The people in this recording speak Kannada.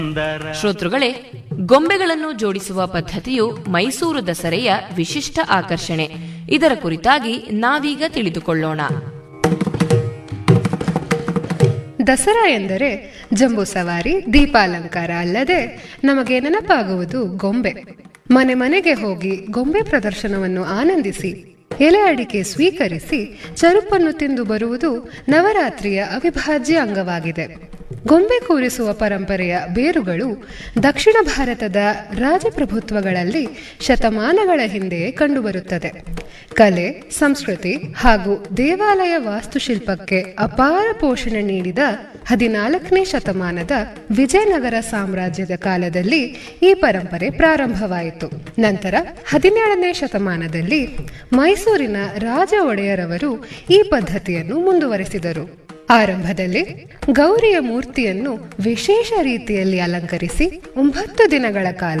ಶ್ರೋತೃಗಳೇ ಗೊಂಬೆಗಳನ್ನು ಜೋಡಿಸುವ ಪದ್ಧತಿಯು ಮೈಸೂರು ದಸರೆಯ ವಿಶಿಷ್ಟ ಆಕರ್ಷಣೆ ಇದರ ಕುರಿತಾಗಿ ನಾವೀಗ ತಿಳಿದುಕೊಳ್ಳೋಣ ದಸರಾ ಎಂದರೆ ಜಂಬೂ ಸವಾರಿ ದೀಪಾಲಂಕಾರ ಅಲ್ಲದೆ ನಮಗೆ ನೆನಪಾಗುವುದು ಗೊಂಬೆ ಮನೆ ಮನೆಗೆ ಹೋಗಿ ಗೊಂಬೆ ಪ್ರದರ್ಶನವನ್ನು ಆನಂದಿಸಿ ಎಲೆ ಅಡಿಕೆ ಸ್ವೀಕರಿಸಿ ಚರುಪನ್ನು ತಿಂದು ಬರುವುದು ನವರಾತ್ರಿಯ ಅವಿಭಾಜ್ಯ ಅಂಗವಾಗಿದೆ ಗೊಂಬೆ ಕೂರಿಸುವ ಪರಂಪರೆಯ ಬೇರುಗಳು ದಕ್ಷಿಣ ಭಾರತದ ರಾಜಪ್ರಭುತ್ವಗಳಲ್ಲಿ ಶತಮಾನಗಳ ಹಿಂದೆಯೇ ಕಂಡುಬರುತ್ತದೆ ಕಲೆ ಸಂಸ್ಕೃತಿ ಹಾಗೂ ದೇವಾಲಯ ವಾಸ್ತುಶಿಲ್ಪಕ್ಕೆ ಅಪಾರ ಪೋಷಣೆ ನೀಡಿದ ಹದಿನಾಲ್ಕನೇ ಶತಮಾನದ ವಿಜಯನಗರ ಸಾಮ್ರಾಜ್ಯದ ಕಾಲದಲ್ಲಿ ಈ ಪರಂಪರೆ ಪ್ರಾರಂಭವಾಯಿತು ನಂತರ ಹದಿನೇಳನೇ ಶತಮಾನದಲ್ಲಿ ಮೈಸೂರಿನ ರಾಜ ಒಡೆಯರವರು ಈ ಪದ್ಧತಿಯನ್ನು ಮುಂದುವರೆಸಿದರು ಆರಂಭದಲ್ಲಿ ಗೌರಿಯ ಮೂರ್ತಿಯನ್ನು ವಿಶೇಷ ರೀತಿಯಲ್ಲಿ ಅಲಂಕರಿಸಿ ಒಂಬತ್ತು ದಿನಗಳ ಕಾಲ